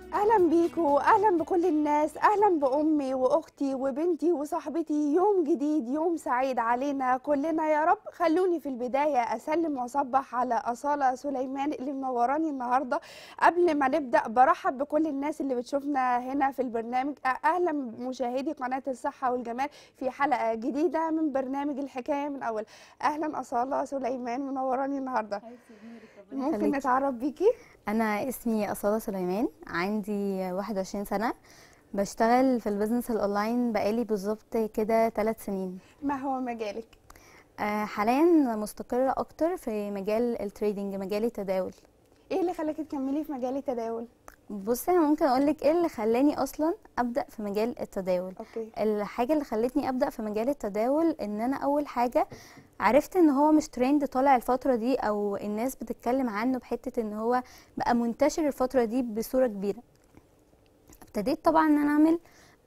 اهلا بيكوا اهلا بكل الناس اهلا بامي واختي وبنتي وصاحبتي يوم جديد يوم سعيد علينا كلنا يا رب خلوني في البدايه اسلم واصبح على اصاله سليمان اللي منوراني النهارده قبل ما نبدا برحب بكل الناس اللي بتشوفنا هنا في البرنامج اهلا مشاهدي قناه الصحه والجمال في حلقه جديده من برنامج الحكايه من اول اهلا اصاله سليمان منوراني النهارده ممكن يخليكي. نتعرف بيكي انا اسمي اصاله سليمان عندي 21 سنه بشتغل في البيزنس الاونلاين بقالي بالظبط كده 3 سنين ما هو مجالك آه، حاليا مستقره اكتر في مجال التريدينج مجال التداول ايه اللي خلاكي تكملي في مجال التداول بصي انا ممكن اقول لك ايه اللي خلاني اصلا ابدا في مجال التداول اوكي الحاجه اللي خلتني ابدا في مجال التداول ان انا اول حاجه عرفت ان هو مش ترند طالع الفتره دي او الناس بتتكلم عنه بحته ان هو بقى منتشر الفتره دي بصوره كبيره ابتديت طبعا ان انا اعمل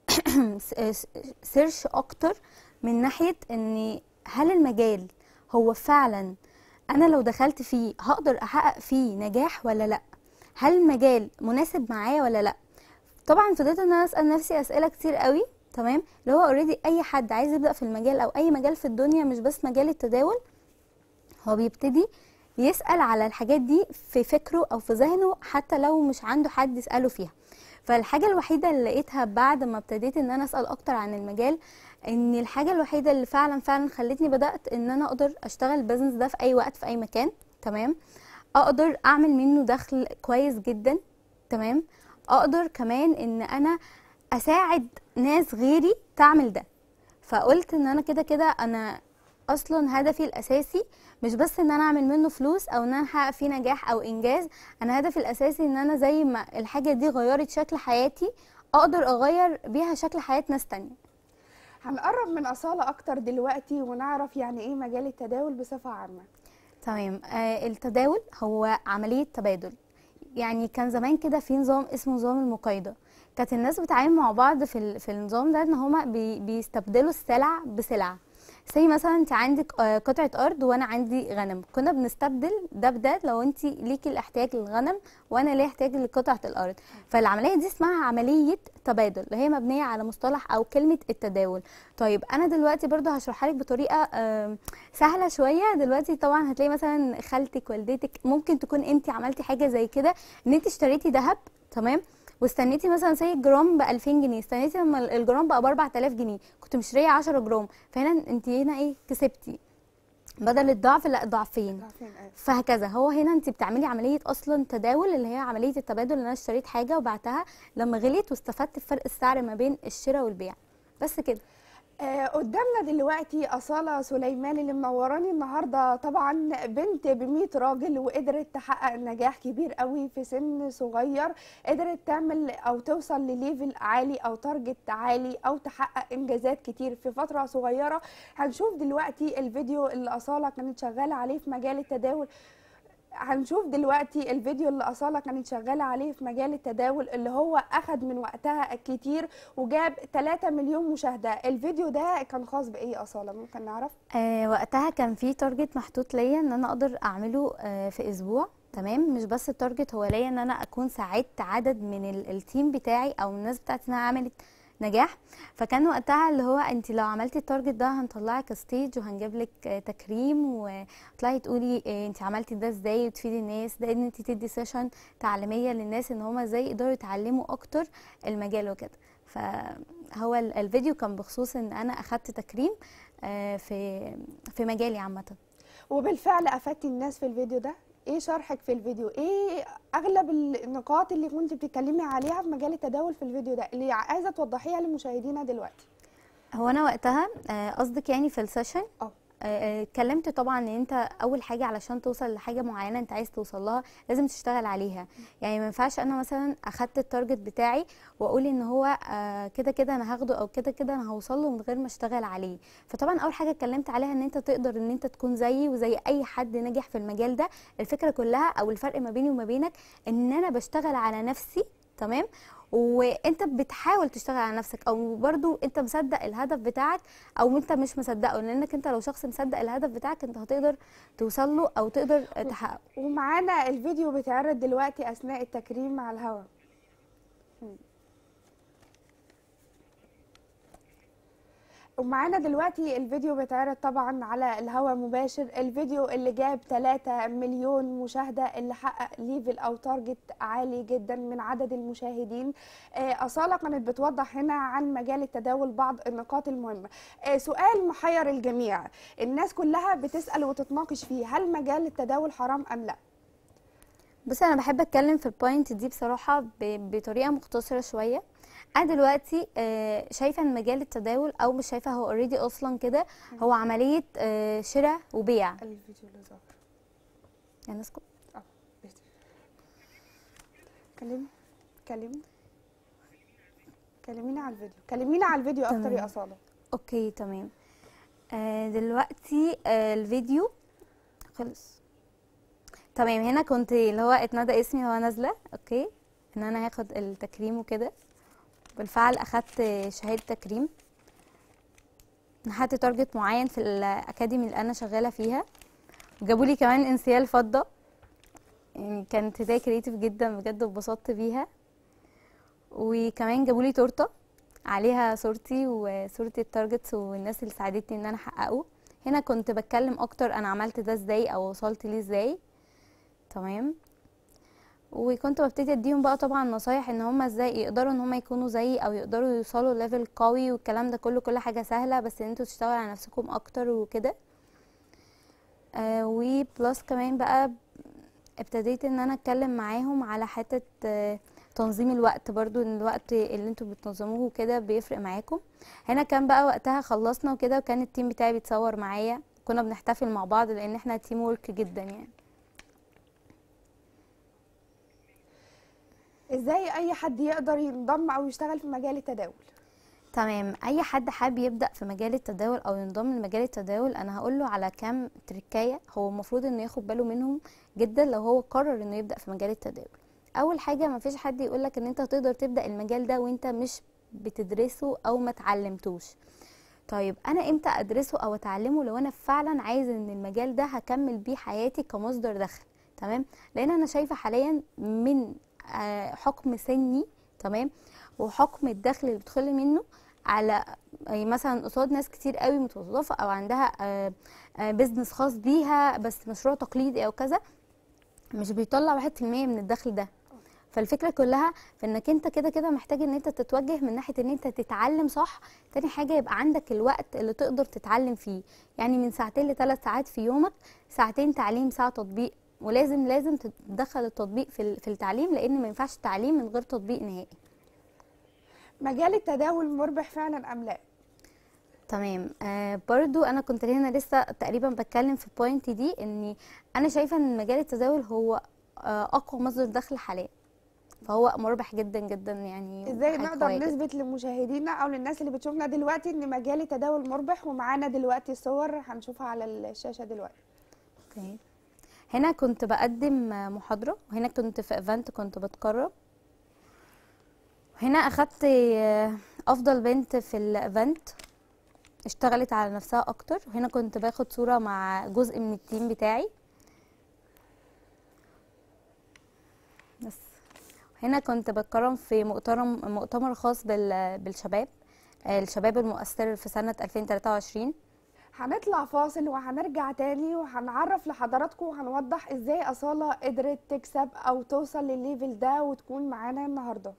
سيرش اكتر من ناحيه ان هل المجال هو فعلا انا لو دخلت فيه هقدر احقق فيه نجاح ولا لا هل المجال مناسب معايا ولا لا طبعا فضلت ان انا اسال نفسي اسئله كتير قوي تمام اللي هو اوريدي اي حد عايز يبدا في المجال او اي مجال في الدنيا مش بس مجال التداول هو بيبتدي يسال على الحاجات دي في فكره او في ذهنه حتى لو مش عنده حد يساله فيها فالحاجه الوحيده اللي لقيتها بعد ما ابتديت ان انا اسال اكتر عن المجال ان الحاجه الوحيده اللي فعلا فعلا خلتني بدات ان انا اقدر اشتغل البيزنس ده في اي وقت في اي مكان تمام اقدر اعمل منه دخل كويس جدا تمام اقدر كمان ان انا اساعد ناس غيري تعمل ده فقلت ان انا كده كده انا اصلا هدفي الاساسي مش بس ان انا اعمل منه فلوس او ان انا احقق فيه نجاح او انجاز انا هدفي الاساسي ان انا زي ما الحاجه دي غيرت شكل حياتي اقدر اغير بيها شكل حياه ناس تانية هنقرب من أصالة أكتر دلوقتي ونعرف يعني إيه مجال التداول بصفة عامة تمام آه التداول هو عمليه تبادل يعني كان زمان كده في نظام اسمه نظام المقايضه كانت الناس بتتعامل مع بعض في ال- في النظام ده ان هما بي بيستبدلوا السلع بسلع زي مثلا انت عندك آه، قطعه ارض وانا عندي غنم كنا بنستبدل ده بده لو انت ليكي الاحتياج للغنم وانا ليا احتياج لقطعه الارض فالعمليه دي اسمها عمليه تبادل اللي هي مبنيه على مصطلح او كلمه التداول طيب انا دلوقتي برضو هشرحها لك بطريقه آم، سهله شويه دلوقتي طبعا هتلاقي مثلا خالتك والدتك ممكن تكون انت عملتي حاجه زي كده ان انت اشتريتي ذهب تمام واستنيتي مثلا زي الجرام ب 2000 جنيه استنيتي لما الجرام بقى ب 4000 جنيه كنت مشتريه 10 جرام فهنا انت هنا ايه كسبتي بدل الضعف لا ضعفين عارفين إيه؟ فهكذا هو هنا انت بتعملي عمليه اصلا تداول اللي هي عمليه التبادل اللي انا اشتريت حاجه وبعتها لما غليت واستفدت بفرق السعر ما بين الشراء والبيع بس كده آه قدامنا دلوقتي أصالة سليمان اللي منوراني النهاردة طبعا بنت ب راجل وقدرت تحقق نجاح كبير قوي في سن صغير قدرت تعمل أو توصل لليفل عالي أو تارجت عالي أو تحقق إنجازات كتير في فترة صغيرة هنشوف دلوقتي الفيديو اللي أصالة كانت شغالة عليه في مجال التداول هنشوف دلوقتي الفيديو اللي أصالة كانت شغالة عليه في مجال التداول اللي هو أخد من وقتها كتير وجاب 3 مليون مشاهدة الفيديو ده كان خاص بإيه أصالة ممكن نعرف؟ آه وقتها كان في تارجت محطوط ليا ان انا اقدر اعمله آه في اسبوع تمام مش بس التارجت هو ليا ان انا اكون ساعدت عدد من ال- التيم بتاعي او الناس بتاعتي انها عملت نجاح فكان وقتها اللي هو انت لو عملتي التارجت ده هنطلعك ستيج وهنجيب لك آه، تكريم وتطلعي تقولي آه، انت عملتي ده ازاي وتفيدي الناس ده ان انت تدي سيشن تعليميه للناس ان هم ازاي يقدروا يتعلموا اكتر المجال وكده فهو ال- الفيديو كان بخصوص ان انا اخدت تكريم آه، في في مجالي عامه وبالفعل أفدتي الناس في الفيديو ده؟ إيه شرحك في الفيديو؟ إيه أغلب النقاط اللي كنت بتتكلمي عليها في مجال التداول في الفيديو ده اللي عايزة توضحيها لمشاهدينا دلوقتي؟ هو انا وقتها آه، قصدك يعني في السيشن اه. آه، آه، اتكلمت طبعا ان انت اول حاجه علشان توصل لحاجه معينه انت عايز توصل لها لازم تشتغل عليها يعني ما ينفعش انا مثلا اخدت التارجت بتاعي واقول ان هو آه، كده كده انا هاخده او كده كده انا هوصل له من غير ما اشتغل عليه فطبعا اول حاجه اتكلمت عليها ان انت تقدر ان انت تكون زيي وزي اي حد ناجح في المجال ده الفكره كلها او الفرق ما بيني وما بينك ان انا بشتغل على نفسي تمام وانت بتحاول تشتغل على نفسك او برضو انت مصدق الهدف بتاعك او انت مش مصدقه لانك انت لو شخص مصدق الهدف بتاعك انت هتقدر توصل له او تقدر تحققه ومعانا الفيديو بيتعرض دلوقتي أثناء التكريم على الهواء ومعانا دلوقتي الفيديو بيتعرض طبعا على الهواء مباشر الفيديو اللي جاب 3 مليون مشاهدة اللي حقق ليفل أو تارجت عالي جدا من عدد المشاهدين آه، أصالة كانت بتوضح هنا عن مجال التداول بعض النقاط المهمة آه، سؤال محير الجميع الناس كلها بتسأل وتتناقش فيه هل مجال التداول حرام أم لا بصي انا بحب اتكلم في البوينت دي بصراحه ب- بطريقه مختصره شويه انا دلوقتي آه، شايفه ان مجال التداول او مش شايفه هو اوريدي اصلا كده هو عمليه آه، شراء وبيع الفيديو اللي ظهر يعني اسكت اه كلمي كلمي كلمينا على الفيديو كلمينا على الفيديو اكتر تمام. يا اصاله اوكي تمام آه دلوقتي آه الفيديو خلص تمام هنا كنت اللي هو اتنادى اسمي وهو نازله اوكي ان انا هاخد التكريم وكده بالفعل اخدت شهاده تكريم حطيت تارجت معين في الاكاديمي اللي انا شغاله فيها وجابوا لي كمان انسيال فضه يعني كانت هدايه كريتيف جدا بجد واتبسطت بيها وكمان جابوا لي تورته عليها صورتي وصورة التارجتس والناس اللي ساعدتني ان انا احققه هنا كنت بتكلم اكتر انا عملت ده ازاي او وصلت ليه ازاي تمام وكنت ببتدي اديهم بقى طبعا نصايح ان هم ازاي يقدروا ان هم يكونوا زيي او يقدروا يوصلوا ليفل قوي والكلام ده كله كل حاجه سهله بس ان انتوا تشتغلوا على نفسكم اكتر وكده آه وبلس كمان بقى ابتديت ان انا اتكلم معاهم على حته آه تنظيم الوقت برضو ان الوقت اللي انتوا بتنظموه كده بيفرق معاكم هنا كان بقى وقتها خلصنا وكده وكان التيم بتاعي بيتصور معايا كنا بنحتفل مع بعض لان احنا تيم ورك جدا يعني ازاي اي حد يقدر ينضم او يشتغل في مجال التداول تمام اي حد حابب يبدا في مجال التداول او ينضم لمجال التداول انا هقول له على كام تركايه هو المفروض انه ياخد باله منهم جدا لو هو قرر انه يبدا في مجال التداول اول حاجه ما فيش حد يقول لك ان انت تقدر تبدا المجال ده وانت مش بتدرسه او ما اتعلمتوش طيب انا امتى ادرسه او اتعلمه لو انا فعلا عايز ان المجال ده هكمل بيه حياتي كمصدر دخل تمام لان انا شايفه حاليا من آه، حكم سني تمام وحكم الدخل اللي بيدخل منه على أي مثلا قصاد ناس كتير قوي متوظفه او عندها آه، آه، بيزنس خاص بيها بس مشروع تقليدي او كذا مش بيطلع واحد في المية من الدخل ده فالفكرة كلها في انك انت كده كده محتاج ان انت تتوجه من ناحية ان انت تتعلم صح تاني حاجة يبقى عندك الوقت اللي تقدر تتعلم فيه يعني من ساعتين لثلاث ساعات في يومك ساعتين تعليم ساعة تطبيق ولازم لازم تدخل التطبيق في ال- في التعليم لان ما ينفعش تعليم من غير تطبيق نهائي مجال التداول مربح فعلا ام لا تمام آه برضو انا كنت هنا لسه تقريبا بتكلم في البوينت دي اني انا شايفه ان مجال التداول هو آه اقوى مصدر دخل حاليا فهو مربح جدا جدا يعني ازاي حاجة نقدر قوية جداً. نثبت لمشاهدينا او للناس اللي بتشوفنا دلوقتي ان مجال التداول مربح ومعانا دلوقتي صور هنشوفها على الشاشة دلوقتي اوكي هنا كنت بقدم آه، محاضرة وهنا كنت في ايفنت كنت بتقرب هنا اخدت آه، افضل بنت في الايفنت اشتغلت على نفسها اكتر وهنا كنت باخد صورة مع جزء من التيم بتاعي بس هنا كنت بتكرم في مؤتمر مؤتمر خاص بال- بالشباب آه، الشباب المؤثر في سنة 2023 هنطلع فاصل وهنرجع تاني وهنعرف لحضراتكم وهنوضح ازاي أصالة قدرت تكسب او توصل للليفل ده وتكون معانا النهارده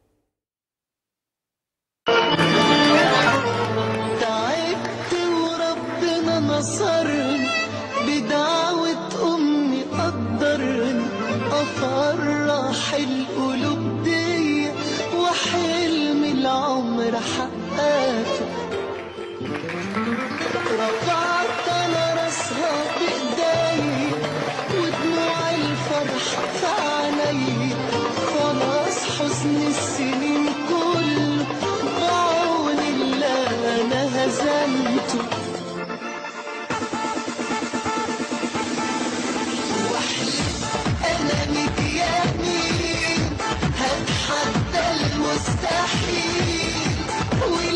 تعبت وربنا نصرني بدعوة أمي قدرني أفرح القلوب دي وحلم العمر حققته رفعت أنا راسها بإيدي ودموع الفرحة في عيني خلاص حزن السنين كله بعون الله أنا هزمته أنا متيامين هتحدى المستحيل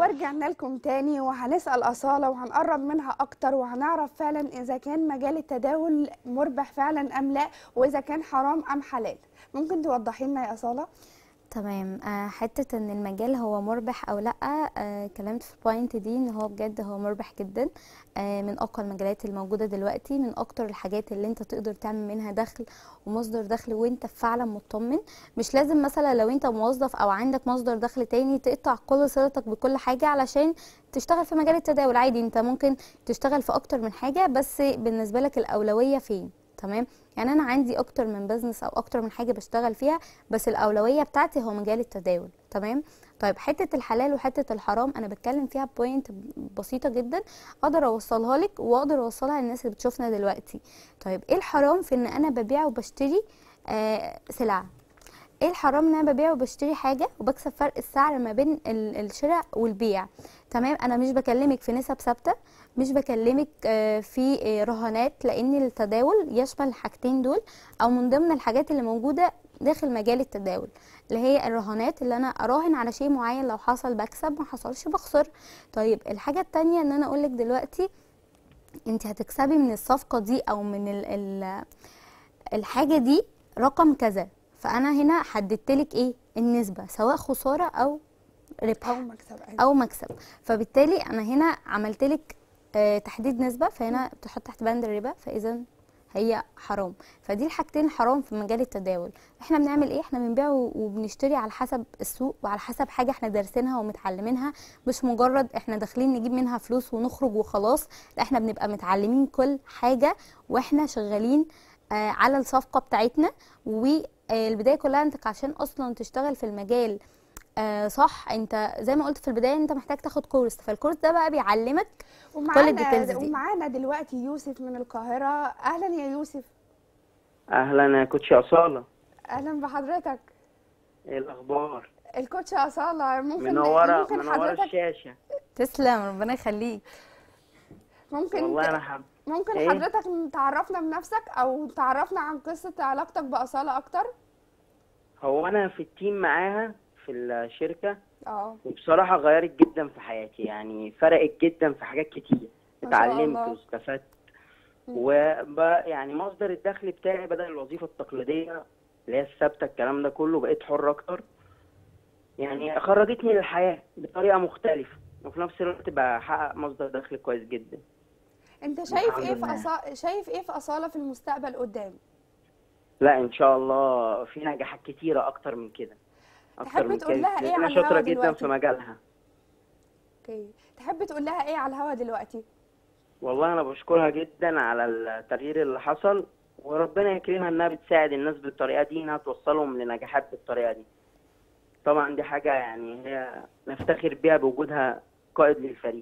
ورجعنا لكم تاني وهنسأل أصالة وهنقرب منها أكتر وهنعرف فعلا إذا كان مجال التداول مربح فعلا أم لا وإذا كان حرام أم حلال ممكن توضحي لنا يا أصالة؟ تمام آه، حتة ان المجال هو مربح او لا آه، كلمت في البوينت دي ان هو بجد هو مربح جدا آه، من اقوى المجالات الموجودة دلوقتي من اكتر الحاجات اللي انت تقدر تعمل منها دخل ومصدر دخل وانت فعلا مطمن مش لازم مثلا لو انت موظف او عندك مصدر دخل تاني تقطع كل صلتك بكل حاجة علشان تشتغل في مجال التداول عادي انت ممكن تشتغل في اكتر من حاجة بس بالنسبة لك الاولوية فين تمام يعني انا عندي اكتر من بزنس او اكتر من حاجه بشتغل فيها بس الاولويه بتاعتي هو مجال التداول تمام طيب حته الحلال وحته الحرام انا بتكلم فيها بوينت بسيطه جدا اقدر اوصلها لك واقدر اوصلها للناس اللي بتشوفنا دلوقتي طيب ايه الحرام في ان انا ببيع وبشتري آه سلعه ايه الحرام ان انا ببيع وبشتري حاجه وبكسب فرق السعر ما بين ال- الشراء والبيع تمام انا مش بكلمك في نسب ثابته مش بكلمك آه، في آه، رهانات لان التداول يشمل الحاجتين دول او من ضمن الحاجات اللي موجوده داخل مجال التداول اللي هي الرهانات اللي انا اراهن على شيء معين لو حصل بكسب ما حصلش بخسر طيب الحاجه التانية ان انا اقولك دلوقتي انت هتكسبي من الصفقه دي او من ال ال الحاجه دي رقم كذا فانا هنا حددت لك ايه النسبه سواء خساره او ربح أو مكسب أيوة. او مكسب فبالتالي انا هنا عملت لك آه، تحديد نسبه فهنا بتحط تحت بند الربا فاذا هي حرام فدي الحاجتين حرام في مجال التداول احنا بنعمل ايه احنا بنبيع و- وبنشتري على حسب السوق وعلى حسب حاجه احنا دارسينها ومتعلمينها مش مجرد احنا داخلين نجيب منها فلوس ونخرج وخلاص لا احنا بنبقى متعلمين كل حاجه واحنا شغالين آه، على الصفقه بتاعتنا والبدايه كلها انت عشان اصلا تشتغل في المجال آه صح انت زي ما قلت في البدايه انت محتاج تاخد كورس فالكورس ده بقى بيعلمك ومعانا الديتيلز دي. ومعانا دلوقتي يوسف من القاهرة أهلا يا يوسف اهلا يا كوتش اصاله أهلا بحضرتك ايه الاخبار الكوتش أصالة ممكن منوره ممكن منوره حضرتك الشاشه تسلم ربنا يخليك ممكن والله ت- انا حب ممكن إيه؟ حضرتك تعرفنا بنفسك او تعرفنا عن قصة علاقتك بأصالة اكتر هو انا في التيم معاها في الشركه اه وبصراحه غيرت جدا في حياتي يعني فرقت جدا في حاجات كتير ما شاء اتعلمت الله. واستفدت وب يعني مصدر الدخل بتاعي بدل الوظيفه التقليديه اللي هي الثابته الكلام ده كله بقيت حر اكتر يعني خرجتني للحياه بطريقه مختلفه وفي نفس الوقت بحقق مصدر دخل كويس جدا انت شايف الحمد ايه في لله. أصالة شايف ايه في أصالة في المستقبل قدام لا ان شاء الله في نجاحات كتيره اكتر من كده اكتر تحب من تقول كده لها إيه لأنها على الهوا شاطره جدا دلوقتي؟ في مجالها اوكي تحب تقول لها ايه على الهوا دلوقتي والله انا بشكرها جدا على التغيير اللي حصل وربنا يكرمها انها بتساعد الناس بالطريقه دي انها توصلهم لنجاحات بالطريقه دي طبعا دي حاجه يعني هي نفتخر بيها بوجودها قائد للفريق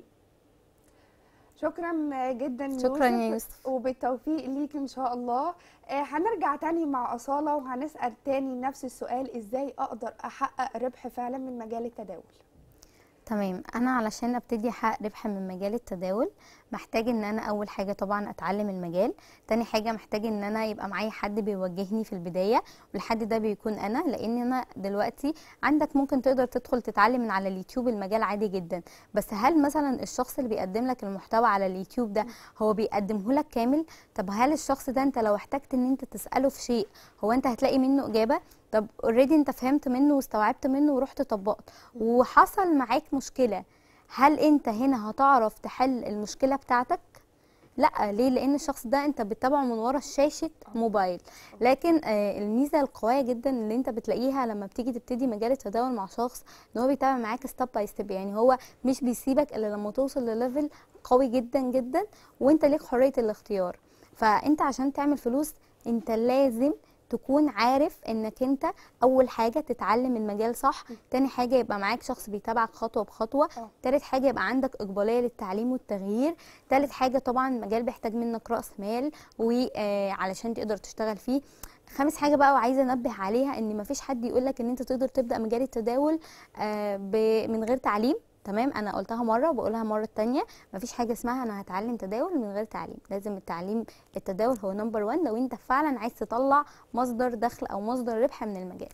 شكرا جدا شكرا يا يوسف. وبالتوفيق ليك ان شاء الله آه، هنرجع تاني مع أصالة وهنسأل تاني نفس السؤال ازاي اقدر احقق ربح فعلا من مجال التداول تمام انا علشان ابتدي احقق ربح من مجال التداول محتاج ان انا اول حاجه طبعا اتعلم المجال تاني حاجه محتاج ان انا يبقى معايا حد بيوجهني في البدايه والحد ده بيكون انا لان انا دلوقتي عندك ممكن تقدر تدخل تتعلم من على اليوتيوب المجال عادي جدا بس هل مثلا الشخص اللي بيقدم لك المحتوى على اليوتيوب ده هو بيقدمه لك كامل طب هل الشخص ده انت لو احتجت ان انت تساله في شيء هو انت هتلاقي منه اجابه طب اوريدي انت فهمت منه واستوعبت منه ورحت طبقت وحصل معاك مشكله هل انت هنا هتعرف تحل المشكله بتاعتك لا ليه لان الشخص ده انت بتتابعه من ورا شاشه موبايل لكن آه، الميزه القويه جدا اللي انت بتلاقيها لما بتيجي تبتدي مجال التداول مع شخص ان هو بيتابع معاك ستيب باي ستيب يعني هو مش بيسيبك الا لما توصل لليفل قوي جدا جدا وانت ليك حريه الاختيار فانت عشان تعمل فلوس انت لازم تكون عارف انك انت اول حاجه تتعلم المجال صح تاني حاجه يبقى معاك شخص بيتابعك خطوه بخطوه اه. تالت حاجه يبقى عندك اقباليه للتعليم والتغيير تالت حاجه طبعا المجال بيحتاج منك راس مال وعلشان تقدر تشتغل فيه خامس حاجه بقى وعايزه انبه عليها ان مفيش حد يقول لك ان انت تقدر تبدا مجال التداول آه، ب- من غير تعليم تمام انا قلتها مره وبقولها مره تانية مفيش حاجه اسمها انا هتعلم تداول من غير تعليم لازم التعليم التداول هو نمبر 1 لو انت فعلا عايز تطلع مصدر دخل او مصدر ربح من المجال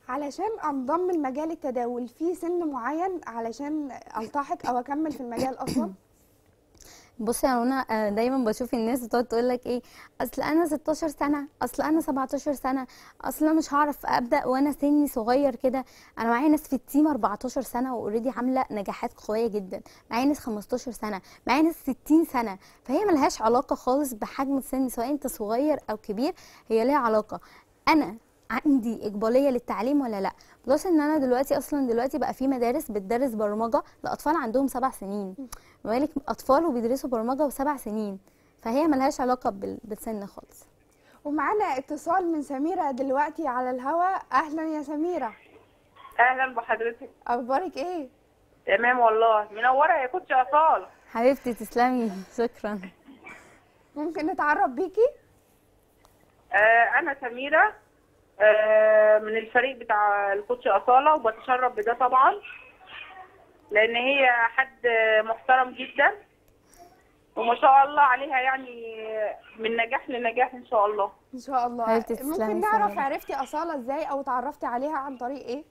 علشان انضم لمجال التداول في سن معين علشان التحق او اكمل في المجال اصلا بصي يا رنا آه، دايما بشوف الناس بتقعد تقول لك ايه اصل انا 16 سنه اصل انا 17 سنه اصل انا مش هعرف ابدا وانا سني صغير كده انا معايا ناس في التيم 14 سنه واوريدي عامله نجاحات قويه جدا معايا ناس 15 سنه معايا ناس 60 سنه فهي ملهاش علاقه خالص بحجم السن سواء انت صغير او كبير هي ليها علاقه انا عندي اقباليه للتعليم ولا لا بلس ان انا دلوقتي اصلا دلوقتي بقى في مدارس بتدرس برمجه لاطفال عندهم سبع سنين ما بالك اطفال وبيدرسوا برمجه وسبع سنين فهي ملهاش علاقه بال- بالسن خالص ومعانا اتصال من سميرة دلوقتي على الهوا اهلا يا سميرة اهلا بحضرتك اخبارك ايه تمام والله منوره يا كنت اصال حبيبتي تسلمي شكرا ممكن نتعرف بيكي آه انا سميره آه من الفريق بتاع الكوتش اصاله وبتشرف بده طبعا لان هي حد محترم جدا وما شاء الله عليها يعني من نجاح لنجاح ان شاء الله ان شاء الله حبيبتي تسلمي ممكن نعرف سميرة. عرفتي اصالة ازاي او تعرفتي عليها عن طريق ايه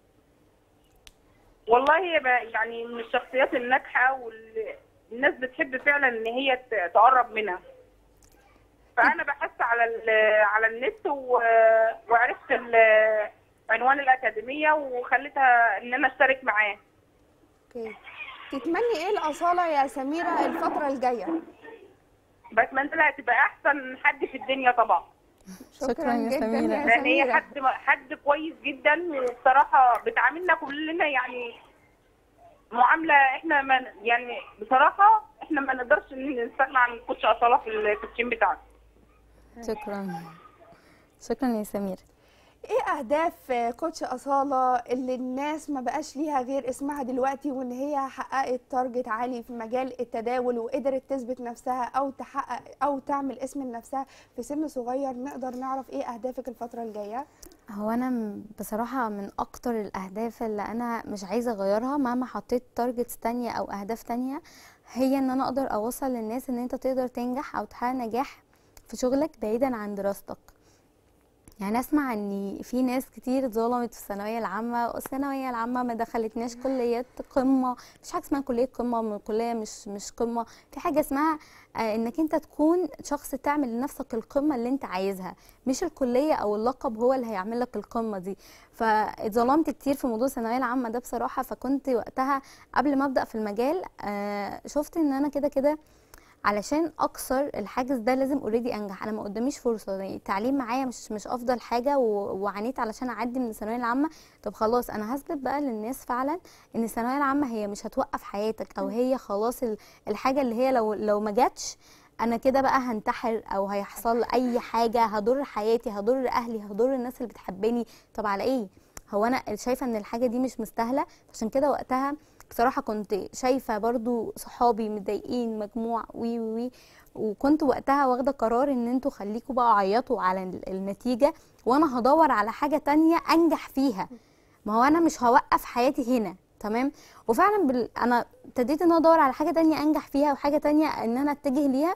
والله هي بقى يعني من الشخصيات الناجحه والناس بتحب فعلا ان هي ت- تقرب منها فانا بحثت على ال- على النت و- وعرفت ال- عنوان الاكاديميه وخليتها ان انا اشترك معاه اوكي تتمني ايه الاصالة يا سميرة الفترة الجاية بتمنى لها تبقى احسن حد في الدنيا طبعا شكراً يا جدا سميرة. يا لان هي سميرة حد حد كويس جدا وبصراحه بتعاملنا كلنا يعني معامله احنا ما يعني بصراحه احنا ما نقدرش نستغنى عن الكوتش اصاله في ال- في التيم بتاعنا شكرا شكرا يا سمير ايه اهداف كوتش اصالة اللي الناس ما بقاش ليها غير اسمها دلوقتي وان هي حققت تارجت عالي في مجال التداول وقدرت تثبت نفسها او تحقق او تعمل اسم لنفسها في سن صغير نقدر نعرف ايه اهدافك الفترة الجاية هو انا م- بصراحه من اكتر الاهداف اللي انا مش عايزه اغيرها مهما حطيت تارجتس تانية او اهداف تانية هي ان انا اقدر اوصل للناس ان انت تقدر تنجح او تحقق نجاح في شغلك بعيدا عن دراستك يعني اسمع ان في ناس كتير اتظلمت في الثانويه العامه والثانويه العامه ما دخلتناش كليات قمه مش حاجه اسمها كليه قمه من كليه مش مش قمه في حاجه اسمها آه، انك انت تكون شخص تعمل لنفسك القمه اللي انت عايزها مش الكليه او اللقب هو اللي هيعمل لك القمه دي فاتظلمت كتير في موضوع الثانويه العامه ده بصراحه فكنت وقتها قبل ما ابدا في المجال آه، شفت ان انا كده كده علشان اكسر الحاجز ده لازم اوريدي انجح انا ما قداميش فرصه يعني التعليم معايا مش مش افضل حاجه و- وعانيت علشان اعدي من الثانويه العامه طب خلاص انا هثبت بقى للناس فعلا ان الثانويه العامه هي مش هتوقف حياتك او هي خلاص ال- الحاجه اللي هي لو لو ما جاتش انا كده بقى هنتحر او هيحصل اي حاجه هضر حياتي هضر اهلي هضر الناس اللي بتحبني طب على ايه هو انا شايفه ان الحاجه دي مش مستاهله عشان كده وقتها بصراحه كنت شايفه برضو صحابي متضايقين مجموع وي وي وي وكنت وقتها واخده قرار ان انتوا خليكوا بقى عيطوا على ال- النتيجه وانا هدور على حاجه تانية انجح فيها ما هو انا مش هوقف حياتي هنا تمام وفعلا بال... انا ابتديت ان انا ادور على حاجه تانية انجح فيها وحاجه تانية ان انا اتجه ليها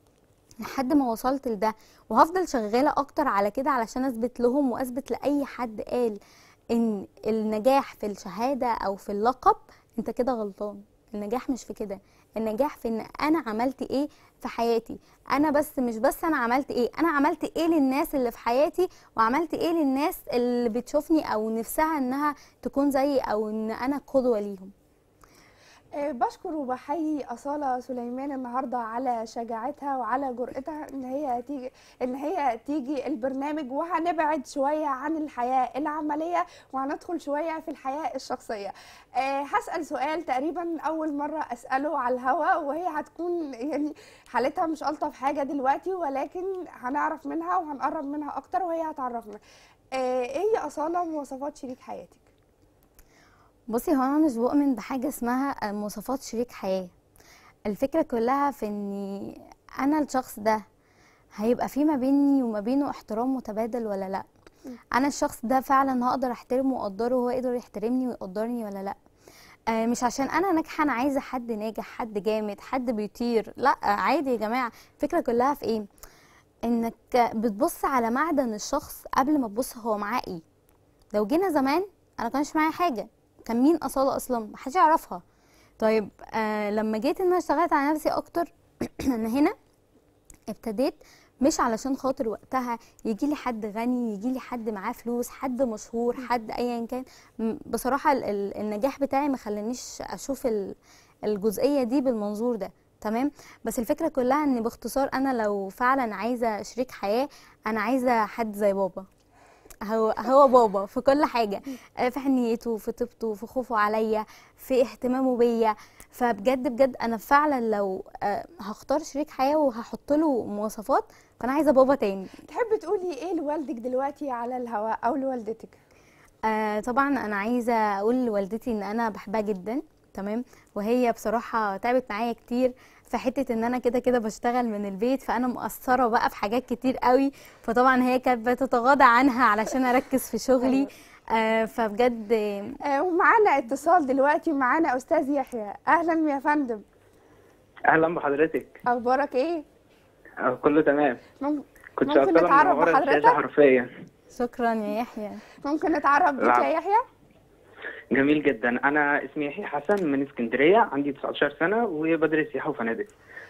لحد ما وصلت لده وهفضل شغاله اكتر على كده علشان اثبت لهم واثبت لاي حد قال ان النجاح في الشهاده او في اللقب انت كده غلطان النجاح مش في كده النجاح في ان انا عملت ايه في حياتي انا بس مش بس انا عملت ايه انا عملت ايه للناس اللي في حياتي وعملت ايه للناس اللي بتشوفني او نفسها انها تكون زيي او ان انا قدوه ليهم آه، بشكر وبحيي أصالة سليمان النهاردة على شجاعتها وعلى جرأتها إن هي تيجي إن هي تيجي البرنامج وهنبعد شوية عن الحياة العملية وهندخل شوية في الحياة الشخصية. آه، هسأل سؤال تقريبا أول مرة أسأله على الهوا وهي هتكون يعني حالتها مش ألطف حاجة دلوقتي ولكن هنعرف منها وهنقرب منها أكتر وهي هتعرفنا. آه، إيه يا أصالة مواصفات شريك حياتك؟ بصي هو انا مش بؤمن بحاجه اسمها مواصفات شريك حياه الفكره كلها في اني انا الشخص ده هيبقى في ما بيني وما بينه احترام متبادل ولا لا انا الشخص ده فعلا هقدر احترمه واقدره وهو يقدر يحترمني ويقدرني ولا لا آه مش عشان انا ناجحه انا عايزه حد ناجح حد جامد حد بيطير لا عادي يا جماعه الفكره كلها في ايه انك بتبص على معدن الشخص قبل ما تبص هو معاه ايه لو جينا زمان انا كانش معايا حاجه كان مين اصاله اصلا محدش يعرفها طيب آه لما جيت ان انا اشتغلت على نفسي اكتر انا هنا ابتديت مش علشان خاطر وقتها يجي لي حد غني يجي لي حد معاه فلوس حد مشهور حد ايا كان م- بصراحه ال- ال- النجاح بتاعي ما خلانيش اشوف ال- الجزئيه دي بالمنظور ده تمام بس الفكره كلها ان باختصار انا لو فعلا عايزه شريك حياه انا عايزه حد زي بابا هو هو بابا في كل حاجه آه، في حنيته في طيبته في خوفه عليا في اهتمامه بيا فبجد بجد انا فعلا لو آه، هختار شريك حياه وهحط له مواصفات فانا عايزه بابا تاني تحبي تقولي ايه لوالدك دلوقتي على الهواء او لوالدتك آه طبعا انا عايزه اقول لوالدتي ان انا بحبها جدا تمام وهي بصراحه تعبت معايا كتير في حته ان انا كده كده بشتغل من البيت فانا مقصره بقى في حاجات كتير قوي فطبعا هي كانت بتتغاضى عنها علشان اركز في شغلي آه فبجد آه، ومعانا اتصال دلوقتي معانا استاذ يحيى اهلا يا فندم اهلا بحضرتك اخبارك ايه آه، كله تمام مم- كنت ممكن شغاله نتعرف منوره بحضرتك؟ الشاشه حرفيا شكرا يا يحيى ممكن نتعرف بيك العفو. يا يحيى جميل جدا انا اسمي يحيى حسن من اسكندريه عندي 19 سنه وبدرس سياحه وفنادق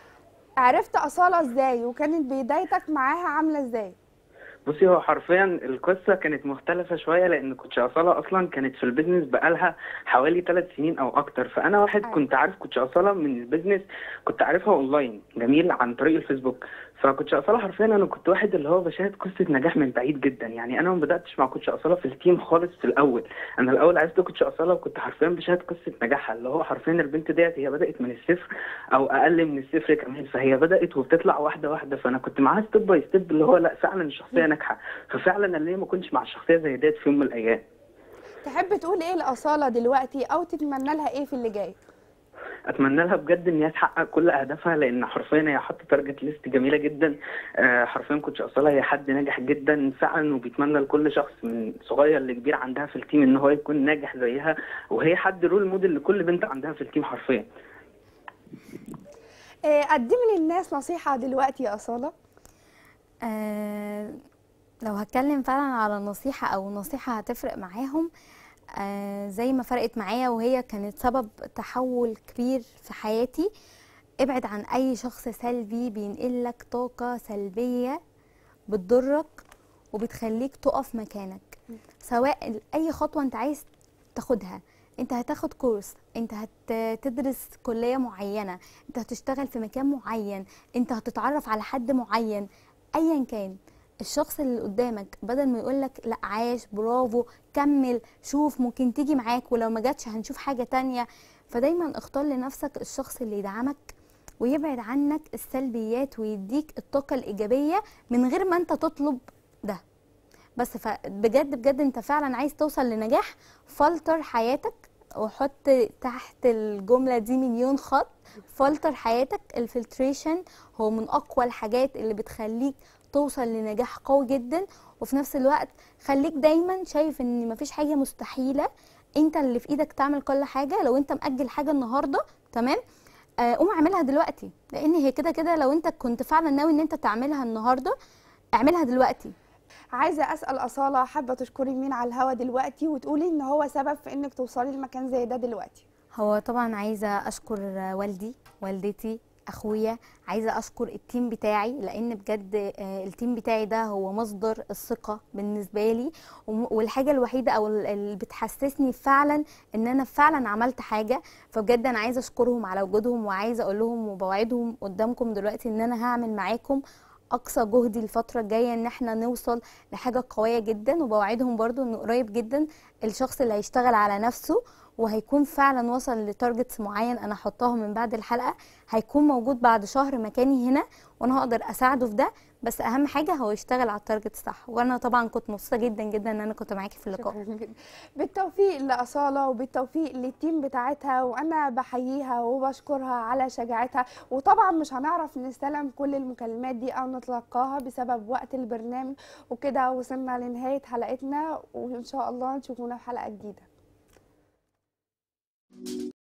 عرفت اصاله ازاي وكانت بدايتك معاها عامله ازاي بصي هو حرفيا القصه كانت مختلفه شويه لان كنت اصاله اصلا كانت في البيزنس بقالها حوالي ثلاث سنين او اكتر فانا واحد أيوة. كنت عارف كنت اصاله من البيزنس كنت عارفها اونلاين جميل عن طريق الفيسبوك فكنت اصاله حرفيا انا كنت واحد اللي هو بشاهد قصه نجاح من بعيد جدا يعني انا ما بداتش مع كوتش اصاله في التيم خالص في الاول انا الاول عرفت كوتش اصاله وكنت حرفيا بشاهد قصه نجاحها اللي هو حرفيا البنت ديت هي بدات من الصفر او اقل من الصفر كمان فهي بدات وبتطلع واحده واحده فانا كنت معاها ستيب باي ستيب اللي هو لا فعلا الشخصيه ناجحه ففعلا انا ليه ما كنتش مع الشخصيه زي ديت في يوم من الايام تحب تقول ايه لاصاله دلوقتي او تتمنى لها ايه في اللي جاي اتمنى لها بجد ان هي تحقق كل اهدافها لان حرفيا هي حاطه تارجت ليست جميله جدا آه، حرفيا كنت اصلها هي حد ناجح جدا فعلا وبيتمنى لكل شخص من صغير لكبير عندها في التيم ان هو يكون ناجح زيها وهي حد رول موديل لكل بنت عندها في التيم حرفيا آه، قدمي للناس نصيحه دلوقتي يا اصاله آه لو هتكلم فعلا على نصيحة أو نصيحة هتفرق معاهم آه زي ما فرقت معايا وهي كانت سبب تحول كبير في حياتي ابعد عن أي شخص سلبي بينقلك طاقة سلبية بتضرك وبتخليك تقف مكانك سواء أي خطوة أنت عايز تاخدها انت هتاخد كورس انت هتدرس كلية معينة انت هتشتغل في مكان معين انت هتتعرف على حد معين ايا كان الشخص اللي قدامك بدل ما يقولك لا عاش برافو كمل شوف ممكن تيجي معاك ولو ما جاتش هنشوف حاجة تانية فدايما اختار لنفسك الشخص اللي يدعمك ويبعد عنك السلبيات ويديك الطاقة الإيجابية من غير ما انت تطلب ده بس فبجد بجد انت فعلا عايز توصل لنجاح فلتر حياتك وحط تحت الجملة دي مليون خط فلتر حياتك الفلتريشن هو من اقوى الحاجات اللي بتخليك توصل لنجاح قوي جدا وفي نفس الوقت خليك دايما شايف ان مفيش حاجة مستحيلة انت اللي في ايدك تعمل كل حاجة لو انت مأجل حاجة النهاردة تمام آه، قوم اعملها دلوقتي لان هي كده كده لو انت كنت فعلا ناوي ان انت تعملها النهارده اعملها دلوقتي عايزه اسال اصاله حابه تشكري مين على الهوا دلوقتي وتقولي ان هو سبب في انك توصلي لمكان زي ده دلوقتي هو طبعا عايزه اشكر والدي والدتي اخويا عايزه اشكر التيم بتاعي لان بجد آه، التيم بتاعي ده هو مصدر الثقه بالنسبه لي وم- والحاجه الوحيده او ال- اللي بتحسسني فعلا ان انا فعلا عملت حاجه فبجد انا عايزه اشكرهم على وجودهم وعايزه اقول لهم وبوعدهم قدامكم دلوقتي ان انا هعمل معاكم اقصى جهدي الفتره الجايه ان احنا نوصل لحاجه قويه جدا وبوعدهم برضو ان قريب جدا الشخص اللي هيشتغل على نفسه وهيكون فعلا وصل لتارجتس معين انا احطها من بعد الحلقه هيكون موجود بعد شهر مكاني هنا وانا هقدر اساعده في ده بس اهم حاجه هو يشتغل على التارجت صح وانا طبعا كنت مبسوطه جدا جدا ان انا كنت معاكي في اللقاء شكرا جدا بالتوفيق لاصاله وبالتوفيق للتيم بتاعتها وانا بحييها وبشكرها على شجاعتها وطبعا مش هنعرف نستلم كل المكالمات دي او نتلقاها بسبب وقت البرنامج وكده وصلنا لنهايه حلقتنا وان شاء الله نشوفونا في حلقه جديده